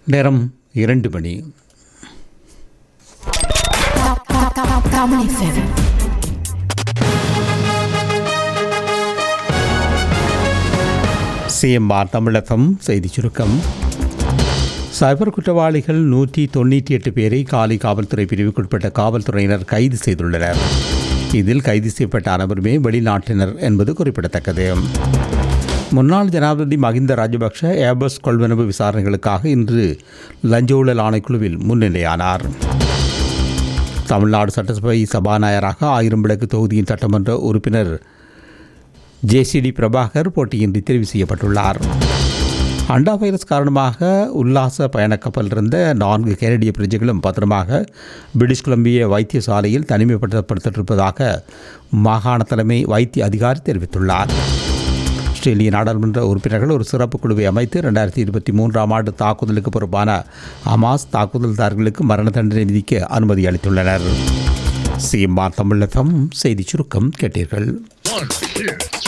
நேரம் இரண்டு மணி Comedy FM. சிஎம்ஆர் தமிழகம் செய்திச் சுருக்கம் சைபர் குற்றவாளிகள் நூற்றி தொண்ணூற்றி எட்டு பேரை காலி காவல்துறை பிரிவுக்குட்பட்ட காவல்துறையினர் கைது செய்துள்ளனர் இதில் கைது செய்யப்பட்ட அனைவருமே வெளிநாட்டினர் என்பது குறிப்பிடத்தக்கது முன்னாள் ஜனாதிபதி மஹிந்த ராஜபக்ஷ ஏபஸ் கொள்வனவு விசாரணைகளுக்காக இன்று லஞ்ச ஊழல் ஆணைக்குழுவில் முன்னிலையானார் தமிழ்நாடு சட்டசபை சபாநாயகராக ஆயிரம் விளக்கு தொகுதியின் சட்டமன்ற உறுப்பினர் ஜேசிடி பிரபாகர் போட்டியின்றி தெரிவு செய்யப்பட்டுள்ளார் அண்டா வைரஸ் காரணமாக உல்லாச பயணக் கப்பல் இருந்த நான்கு கனடிய பிரஜைகளும் பத்திரமாக பிரிட்டிஷ் கொலம்பிய வைத்தியசாலையில் தனிமைப்படுத்தப்பட்டிருப்பதாக மாகாண தலைமை வைத்திய அதிகாரி தெரிவித்துள்ளார் ஆஸ்திரேலிய நாடாளுமன்ற உறுப்பினர்கள் ஒரு சிறப்பு குழுவை அமைத்து ரெண்டாயிரத்தி இருபத்தி மூன்றாம் ஆண்டு தாக்குதலுக்கு பொறுப்பான ஹமாஸ் தாக்குதல்தாரர்களுக்கு மரண தண்டனை விதிக்க அனுமதி அளித்துள்ளனர் சிஎம்ஆர் தமிழகம் செய்திச் சுருக்கம் கேட்டீர்கள் One, two,